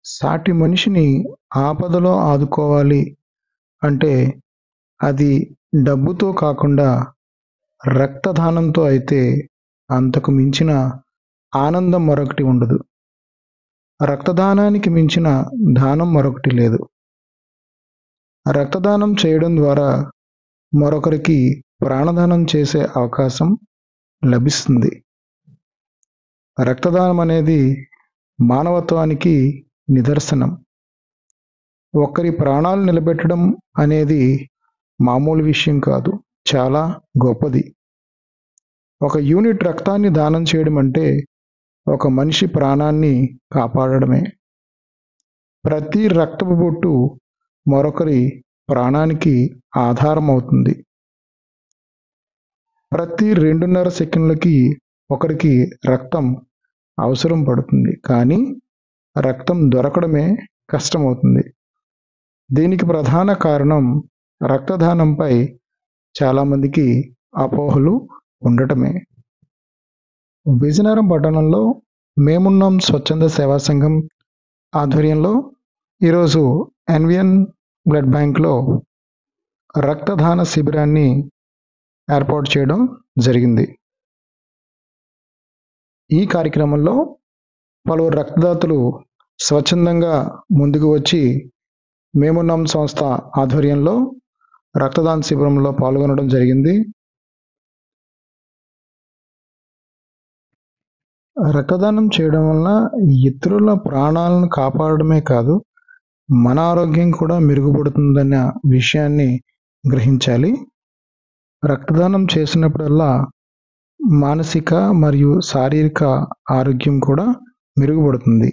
సాటి మనిషిని ఆపదలో ఆదుకోవాలి అంటే అది డబ్బుతో కాకుండా రక్తదానంతో అయితే అంతకు మించిన ఆనందం మరొకటి ఉండదు రక్తదానానికి మించిన దానం మరొకటి లేదు రక్తదానం చేయడం ద్వారా మరొకరికి ప్రాణదానం చేసే అవకాశం లభిస్తుంది రక్తదానం అనేది మానవత్వానికి నిదర్శనం ఒకరి ప్రాణాలు నిలబెట్టడం అనేది మామూలు విషయం కాదు చాలా గొప్పది ఒక యూనిట్ రక్తాన్ని దానం చేయడం అంటే ఒక మనిషి ప్రాణాన్ని కాపాడడమే ప్రతి రక్తపు బొట్టు మరొకరి ప్రాణానికి ఆధారం అవుతుంది ప్రతి రెండున్నర సెకండ్లకి ఒకరికి రక్తం అవసరం పడుతుంది కానీ రక్తం దొరకడమే కష్టమవుతుంది దీనికి ప్రధాన కారణం రక్తదానంపై చాలామందికి అపోహలు ఉండటమే విజయనగరం పట్టణంలో మేమున్నాం స్వచ్ఛంద సేవా సంఘం ఆధ్వర్యంలో ఈరోజు ఎన్విఎన్ బ్లడ్ బ్యాంక్లో రక్తదాన శిబిరాన్ని ఏర్పాటు చేయడం జరిగింది ఈ కార్యక్రమంలో పలువురు రక్తదాతలు స్వచ్ఛందంగా ముందుకు వచ్చి మేమున్నాం సంస్థ ఆధ్వర్యంలో రక్తదాన శిబిరంలో పాల్గొనడం జరిగింది రక్తదానం చేయడం వలన ఇతరుల ప్రాణాలను కాపాడడమే కాదు మన ఆరోగ్యం కూడా మెరుగుపడుతుందన్న విషయాన్ని గ్రహించాలి రక్తదానం చేసినప్పుడల్లా మానసిక మరియు శారీరక ఆరోగ్యం కూడా మెరుగుపడుతుంది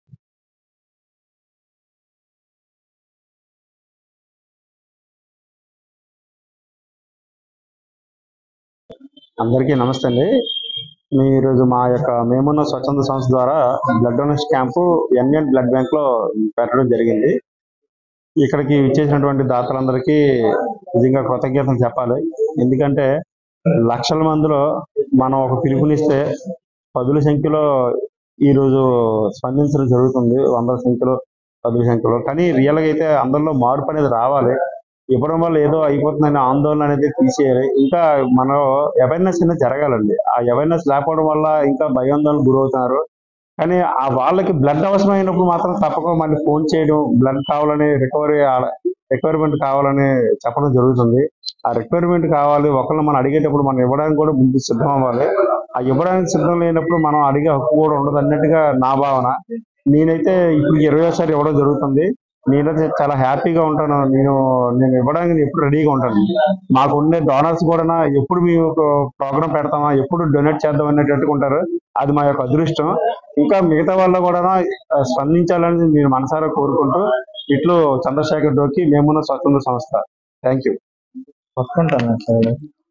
అందరికీ నమస్తే అండి మీ ఈరోజు మా యొక్క మేమున్న స్వచ్ఛంద సంస్థ ద్వారా blood donation camp NN blood bank లో పెట్టడం జరిగింది ఇక్కడికి ఇచ్చేసినటువంటి దాతలందరికీ నిజంగా కృతజ్ఞతలు చెప్పాలి ఎందుకంటే లక్షల మందిలో మనం ఒక పిలుపునిస్తే పదుల సంఖ్యలో ఈ రోజు స్పందించడం జరుగుతుంది వందల సంఖ్యలో పదుల సంఖ్యలో కానీ రియల్ గా అయితే అందరిలో మార్పు అనేది రావాలి ఇవ్వడం వల్ల ఏదో అయిపోతుందనే ఆందోళన అనేది తీసేయాలి ఇంకా మనలో అవేర్నెస్ అనేది జరగాలండి ఆ అవేర్నెస్ లేకపోవడం వల్ల ఇంకా భయాందోళన గురవుతున్నారు కానీ ఆ వాళ్ళకి బ్లడ్ అవసరమైనప్పుడు మాత్రం తప్పక మళ్ళీ ఫోన్ చేయడం బ్లడ్ కావాలని రికవరీ రిక్వైర్మెంట్ కావాలని చెప్పడం జరుగుతుంది ఆ రిక్వైర్మెంట్ కావాలి ఒకళ్ళు మనం అడిగేటప్పుడు మనం ఇవ్వడానికి కూడా ముందు సిద్ధం అవ్వాలి ఆ ఇవ్వడానికి సిద్ధం లేనప్పుడు మనం అడిగే హక్కు కూడా ఉండదు అన్నట్టుగా నా భావన నేనైతే ఇప్పుడు ఇరవైసారి ఇవ్వడం జరుగుతుంది నేనైతే చాలా హ్యాపీగా ఉంటాను నేను నేను ఇవ్వడానికి నేను ఎప్పుడు రెడీగా ఉంటాను మాకు ఉండే డోనర్స్ కూడా ఎప్పుడు మేము ఒక ప్రోగ్రామ్ పెడతామా ఎప్పుడు డొనేట్ చేద్దాం అనేటట్టుగా ఉంటారు అది మా యొక్క అదృష్టం ఇంకా మిగతా వాళ్ళు కూడా ఆ, స్పందించాలని నేను మనసారా కోరుకుంటూ ఇట్లు చంద్రశేఖర్ డోకి మేమున్న స్వచ్ఛంద సంస్థ థ్యాంక్ యూ ఒప్పుకుంటాను సార్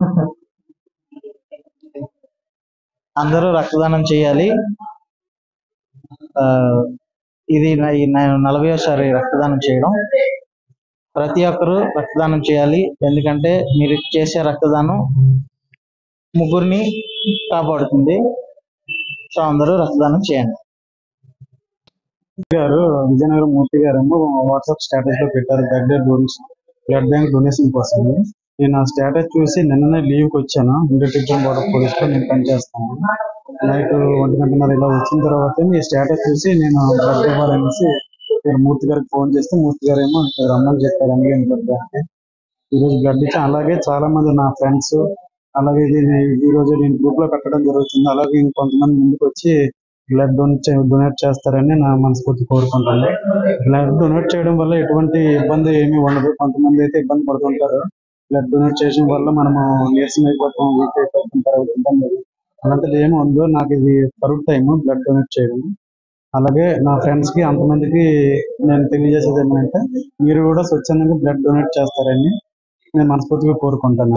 అందరూ రక్తదానం చేయాలి ఆ, ఇది నా- ఈ నేను నలభైసారి రక్తదానం చేయడం ప్రతి ఒక్కరూ రక్తదానం చేయాలి ఎందుకంటే మీరు చేసే రక్తదానం ముగ్గురిని కాపాడుతుంది సో అందరూ రక్తదానం చేయండి గారు విజయనగరం మూర్తి గారు ఏమో వాట్సాప్ స్టేటస్ లో పెట్టారు blood donation blood bank donation కోసం నేను ఆ స్టేటస్ చూసి నిన్ననే లీవ్ కి వచ్చాను ఇంటర్డిక్షన్ బోర్డర్ పోలీస్ లో నేను పనిచేస్తాను నైట్ ఒంటి గంటన్నర ఇలా వచ్చిన తర్వాత మీ స్టేటస్ చూసి నేను బ్లడ్ ఇవ్వాలనేసి నేను మూర్తి గారికి ఫోన్ చేస్తే మూర్తి గారు ఏమో ఇక్కడ రమ్మని చెప్పారు అందుకే బ్లడ్ బ్యాంక్ ఈ రోజు బ్లడ్ ఇచ్చి అలాగే చాలా మంది నా ఫ్రెండ్స్ అలాగే ఇది నే- ఈ రోజు నేను గ్రూప్ లో పెట్టడం జరుగుతుంది అలాగే ఇంకొంతమంది ముందుకు వచ్చి బ్లడ్ డొనేట్ డొనేట్ చేస్తారని నా మనస్ఫూర్తి కోరుకుంటాను బ్లడ్ డొనేట్ చేయడం వల్ల ఎటువంటి ఇబ్బంది ఏమీ ఉండదు కొంతమంది అయితే ఇబ్బంది పడుతుంటారు బ్లడ్ డొనేట్ చేయడం వల్ల మనము నీరసం అయిపోతాం వీక్ అయిపోతాం తర్వాత ఇబ్బంది అలాంటిది ఏమి ఉందో నాకు ఇది థర్డ్ టైం బ్లడ్ డొనేట్ చేయడం అలాగే నా ఫ్రెండ్స్ కి అంతమందికి నేను తెలియజేసేది ఏంటంటే మీరు కూడా స్వచ్ఛందంగా బ్లడ్ డొనేట్ చేస్తారని నేను మనస్ఫూర్తిగా కోరుకుంటున్నాను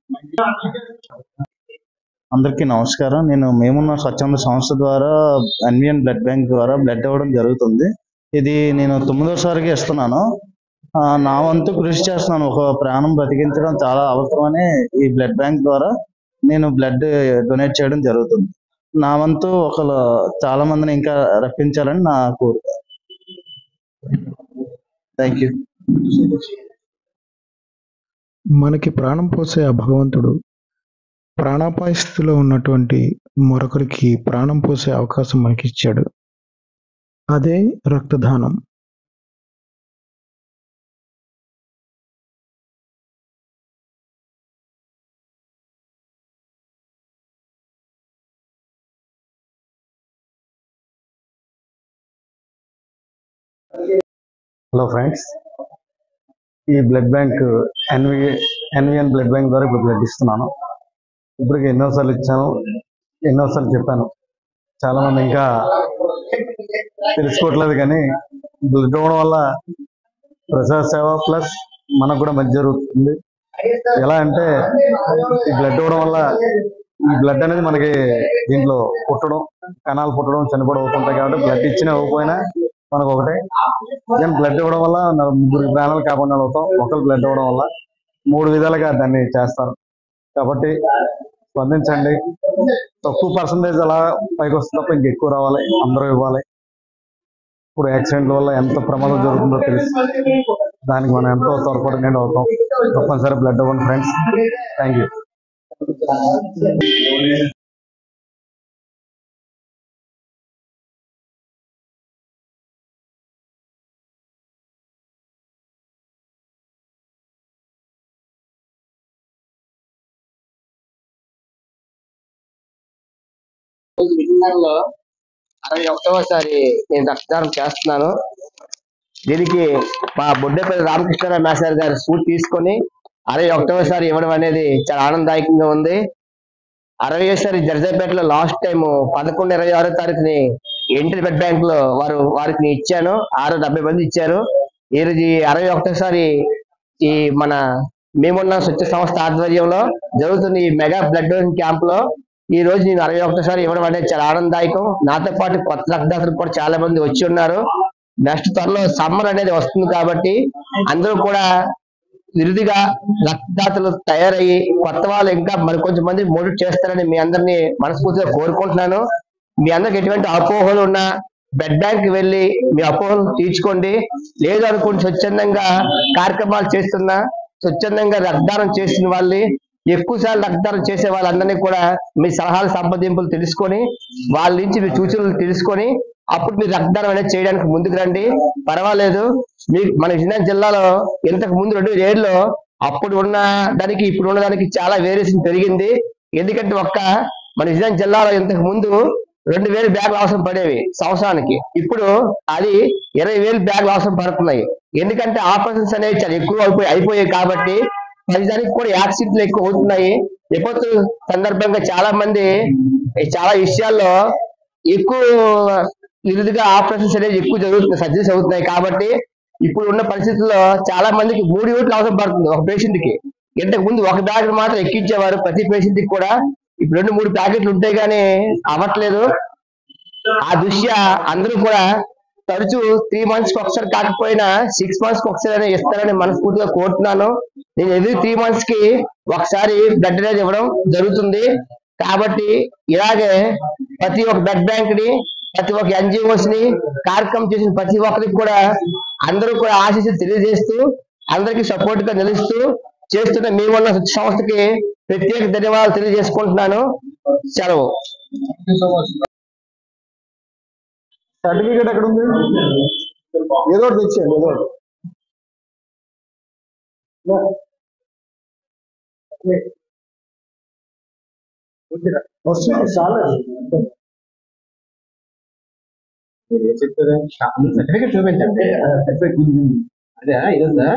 అందరికీ నమస్కారం నేను మేమున్న స్వచ్ఛంద సంస్థ ద్వారా ఎన్విఎన్ బ్లడ్ బ్యాంక్ ద్వారా బ్లడ్ ఇవ్వడం జరుగుతుంది ఇది నేను తొమ్మిదోసారిగా ఇస్తున్నాను ఆ, నా వంతు కృషి చేస్తున్నాను ఒక ప్రాణం బ్రతికించడం చాలా అవసరమని ఈ బ్లడ్ బ్యాంక్ ద్వారా నేను బ్లడ్ డొనేట్ చేయడం జరుగుతుంది నా వంతు ఒకరు చాలా మందిని ఇంకా రప్పించాలని నా కోరిక థ్యాంక్ యూ మనకి ప్రాణం పోసే ఆ భగవంతుడు ప్రాణాపాయ స్థితిలో ఉన్నటువంటి మరొకరికి ప్రాణం పోసే అవకాశం మనకి ఇచ్చాడు అదే రక్తదానం హలో ఫ్రెండ్స్ ఈ blood bank NV NVN blood bank ద్వారా ఇప్పుడు బ్లడ్ ఇస్తున్నాను ఇప్పటికి ఎన్నోసార్లు ఇచ్చాను ఎన్నోసార్లు చెప్పాను చాలా మంది ఇంకా తెలుసుకోవట్లేదు కానీ బ్లడ్ ఇవ్వడం వల్ల ప్రజా సేవ ప్లస్ మనకు కూడా మంచి జరుగుతుంది ఎలా అంటే ఈ బ్లడ్ ఇవ్వడం వల్ల ఈ బ్లడ్ అనేది మనకి దీంట్లో పుట్టడం కణాలు పుట్టడం చనిపోవడం అవుతుంటాయి కాబట్టి బ్లడ్ ఇచ్చినా ఇవ్వకపోయినా మనకు ఒకటే నేను బ్లడ్ ఇవ్వడం వల్ల నా ముగ్గురు ప్రాణాలు కాపాడిన వాళ్ళు అవుతాం ఒకరు బ్లడ్ ఇవ్వడం వల్ల మూడు విధాలుగా దాన్ని చేస్తారు కాబట్టి స్పందించండి తక్కువ పర్సంటేజ్ అలా పైకి వస్తే తప్ప ఇంకెక్కువ రావాలి అందరూ ఇవ్వాలి ఇప్పుడు యాక్సిడెంట్ల వల్ల ఎంత ప్రమాదం జరుగుతుందో తెలుసు దానికి మనం ఎంతో త్వరపడి నేను అవుతాం తప్పనిసరి బ్లడ్ ఇవ్వండి ఫ్రెండ్స్ థ్యాంక్ యూ విజయనగరంలో అరవై ఒకటవసారి నేను రక్తదానం చేస్తున్నాను దీనికి మా బొడ్డేపల్లి రామకృష్ణరావు మేసారి గారి స్ఫూర్తి తీసుకొని అరవై ఒకటవసారి ఇవ్వడం అనేది చాలా ఆనందదాయకంగా ఉంది అరవైసారి జర్జాపేటలో లాస్ట్ టైం పదకొండు ఇరవై ఆరో తారీఖుని ఎన్టీ బ్లడ్ బ్యాంక్ లో వారు వారికి నేను ఇచ్చాను ఆరు డెబ్బై మంది ఇచ్చారు ఈ రోజు ఈ అరవై ఒకటోసారి ఈ మన మేమున్న స్వచ్ఛ సంస్థ ఆధ్వర్యంలో జరుగుతున్న ఈ మెగా బ్లడ్ డొనేషన్ క్యాంప్ లో ఈ రోజు నేను అరవై ఒకటోసారి ఇవ్వడం అనేది చాలా ఆనందదాయకం నాతో పాటు కొత్త రక్తదాతలు కూడా చాలా మంది వచ్చి ఉన్నారు నెక్స్ట్ త్వరలో సమ్మర్ అనేది వస్తుంది కాబట్టి అందరూ కూడా విరుదిగా రక్తదాతలు తయారయ్యి కొత్త వాళ్ళు ఇంకా మరి కొంచెం మంది మోటివేట్ చేస్తారని మీ అందరినీ మనస్ఫూర్తిగా కోరుకుంటున్నాను మీ అందరికి ఎటువంటి అపోహలు ఉన్నా బెడ్ బ్యాంక్ వెళ్ళి మీ అపోహలు తీర్చుకోండి లేదు అనుకోండి స్వచ్ఛందంగా కార్యక్రమాలు చేస్తున్నా స్వచ్ఛందంగా రక్తదానం చేసిన వాళ్ళు ఎక్కువ సార్లు రక్తదానం చేసే వాళ్ళందరినీ కూడా మీ సలహాలు సంప్రదింపులు తెలుసుకొని వాళ్ళ నుంచి మీ సూచనలు తెలుసుకొని అప్పుడు మీరు రక్తదానం అనేది చేయడానికి ముందుకు రండి పర్వాలేదు మీ మన విజయనగరం జిల్లాలో ఇంతకు ముందు రెండు వేల ఏడులో అప్పుడు ఉన్న దానికి ఇప్పుడు ఉన్న దానికి చాలా వేరియేషన్ పెరిగింది ఎందుకంటే ఒక్క మన విజయనగరం జిల్లాలో ఇంతకు ముందు రెండు వేలు బ్యాగులు అవసరం పడేవి సంవత్సరానికి ఇప్పుడు అది ఇరవై వేలు బ్యాగులు అవసరం పడుతున్నాయి ఎందుకంటే ఆపరేషన్స్ అనేవి చాలా ఎక్కువ అయిపోయి అయిపోయాయి కాబట్టి ప్రతిదానికి కూడా యాక్సిడెంట్లు ఎక్కువ అవుతున్నాయి విపత్తు సందర్భంగా చాలా మంది చాలా విషయాల్లో ఎక్కువ విరుదుగా ఆపరేషన్స్ అనేది ఎక్కువ జరుగుతున్నాయి సర్జరీస్ అవుతున్నాయి కాబట్టి ఇప్పుడు ఉన్న పరిస్థితుల్లో చాలా మందికి మూడు యూనిట్లు అవసరం పడుతుంది ఒక పేషెంట్ కి ఇంతకు ముందు ఒక బ్యాగ్ మాత్రం ఎక్కించేవారు ప్రతి పేషెంట్ కి కూడా ఇప్పుడు రెండు మూడు ప్యాకెట్లు ఉంటే గానీ అవ్వట్లేదు ఆ దృష్ట్యా అందరూ కూడా తరచూ త్రీ మంత్స్ కి ఒకసారి కాకపోయినా సిక్స్ మంత్స్ కి ఒకసారి అయినా ఇస్తారని మనస్ఫూర్తిగా కోరుతున్నాను నేను ఎవ్రీ త్రీ మంత్స్ కి ఒకసారి బ్లడ్ అనేది ఇవ్వడం జరుగుతుంది కాబట్టి ఇలాగే ప్రతి ఒక్క బ్లడ్ బ్యాంక్ ని ప్రతి ఒక్క ఎన్జిఓస్ ని కార్యక్రమం చేసిన ప్రతి ఒక్కరికి కూడా అందరూ కూడా ఆశీస్సులు తెలియజేస్తూ అందరికీ సపోర్ట్ గా నిలుస్తూ చేస్తున్న మీ వల్ల సంస్థకి ప్రత్యేక ధన్యవాదాలు తెలియజేసుకుంటున్నాను సెలవు సర్టిఫికేట్ ఎక్కడ ఉంది ఏదో ఒకటి తెచ్చేయండి ఏదో ఒకటి వస్తుంది చాలా సర్టిఫికేట్ చూపించండి అదే ఇదా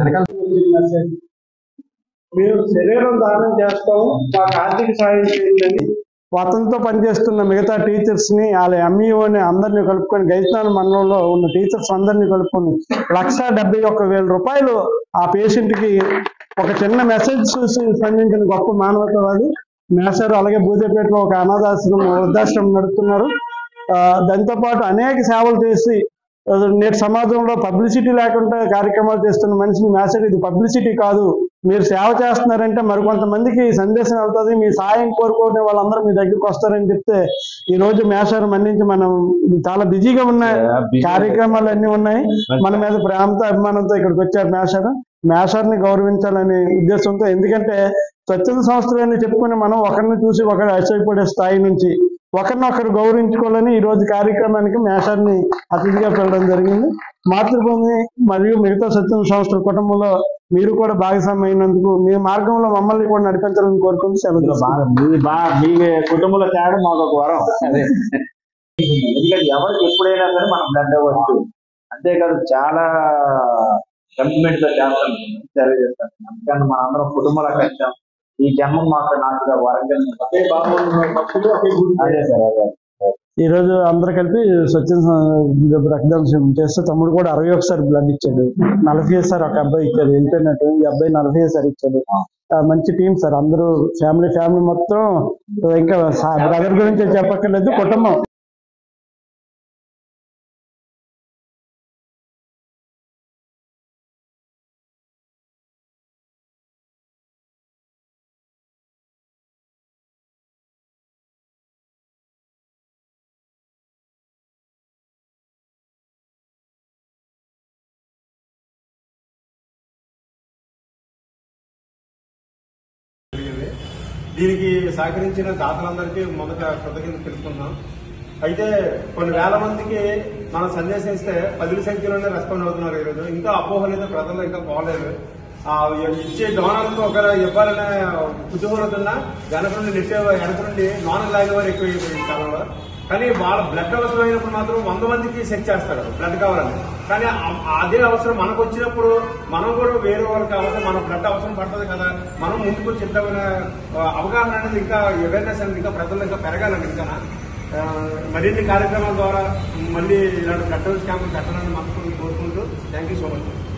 మేము శరీరం దానం చేస్తాం మాకు ఆర్థిక సాయం చేయండి అతనితో పనిచేస్తున్న మిగతా టీచర్స్ ని వాళ్ళ ఎంఈఓని అందరిని కలుపుకొని గైతాన్ మండలంలో ఉన్న టీచర్స్ అందరినీ కలుపుకొని లక్ష డెబ్బై ఒక్క వేల రూపాయలు ఆ పేషెంట్ కి ఒక చిన్న మెసేజ్ చూసి స్పందించిన గొప్ప మానవతావాది మేసారు అలాగే బూదేపేటలో ఒక అనాథాశ్రమం వృద్ధాశ్రమం నడుపుతున్నారు ఆ, దాంతో పాటు అనేక సేవలు చేసి ఆ, నేటి సమాజంలో పబ్లిసిటీ లేకుండా కార్యక్రమాలు చేస్తున్న మనిషిని మేసారు ఇది పబ్లిసిటీ కాదు మీరు సేవ చేస్తున్నారంటే మరికొంతమందికి సందేశం వెళ్తుంది మీ సాయం కోరుకునే వాళ్ళందరూ మీ దగ్గరికి వస్తారని చెప్తే ఈ రోజు మేషారం అందించి మనం చాలా బిజీగా ఉన్న కార్యక్రమాలు అన్ని ఉన్నాయి మన మీద ప్రేమతో అభిమానంతో ఇక్కడికి వచ్చారు మేషారు మేషార్ని గౌరవించాలనే ఉద్దేశంతో ఎందుకంటే స్వచ్ఛంద సంస్థలు అని చెప్పుకుని మనం ఒకరిని చూసి ఒకరు అసూయపడే స్థాయి నుంచి ఒకరినొకరు గౌరవించుకోవాలని ఈ రోజు కార్యక్రమానికి మేషార్ని అతిథిగా పిలవడం జరిగింది మాతృభూమి మరియు మిగతా స్వచ్ఛంద సంస్థల కుటుంబంలో మీరు కూడా భాగస్వామ్యం అయినందుకు మీ మార్గంలో మమ్మల్ని కూడా నడిపించాలని కోరుకుంటూ సెలవు తీసుకుంటున్నాను. మీ బా మీ కుటుంబంలో తేడం మాకు ఒక వరం అదే ఎందుకంటే ఎవరికి ఎప్పుడైనా సరే మనం బ్లడ్ అవ్వచ్చు అంతేకాదు చాలా కమిట్మెంట్ తో చేస్తాం సర్వే చేస్తాం అందుకని మన అందరం కుటుంబంలో వచ్చాం ఈ జన్మం మాకు నాకు వరంగా అదే సార్ అదే ఈ రోజు అందరు కలిపి స్వచ్ఛంద సం- రక్తదానం శిబిరం చేస్తే తమ్ముడు కూడా అరవై ఒకసారి బ్లడ్ ఇచ్చాడు నలభై సార్ ఒక అబ్బాయి ఇచ్చాడు వెళ్ళిపోయినట్టు ఈ అబ్బాయి నలభై సార్ ఇచ్చాడు ఆ, మంచి టీం సార్ అందరూ ఫ్యామిలీ ఫ్యామిలీ మొత్తం ఇంకా బ్రదర్ గురించి చెప్పక్కర్లేదు కుటుంబం దీనికి సహకరించిన దాతలందరికీ మొదట కృతజ్ఞత తెలుసుకుంటున్నాం అయితే కొన్ని వేల మందికి మనం సందేశం ఇస్తే పదుల సంఖ్యలోనే రెస్పాండ్ అవుతున్నారు ఈరోజు ఇంకా అపోహలు అయితే ప్రజల్లో ఇంకా పోలేదు ఆ ఇచ్చే డోనర్లకు ఒక ఇవ్వాలనే కుతూహలత ఉన్నా వెనక నుండి నెట్టే వెనక నుండి నాన్ లాగిన వారు ఎక్కువ ఈ కాలంలో కానీ వాళ్ళ బ్లడ్ అవసరమైనప్పుడు మాత్రం వంద మందికి సెట్ చేస్తారు బ్లడ్ కావాలని కానీ ఆ- అదే అవసరం మనకు వచ్చినప్పుడు మనం కూడా వేరే వాళ్ళకి అవసరం మన బ్లడ్ అవసరం పడుతుంది కదా మనం ముందుకు చిత్తమైన అవగాహన అనేది ఇంకా అవేర్నెస్ అనేది ఇంకా ప్రజల్లో ఇంకా పెరగాలండి ఇంకా ఆ, మరిన్ని కార్యక్రమాల ద్వారా మళ్ళీ ఇలాంటి బ్లడ్ క్యాంపులు పెట్టాలని మనకు కోరుకుంటూ థ్యాంక్ యూ సో మచ్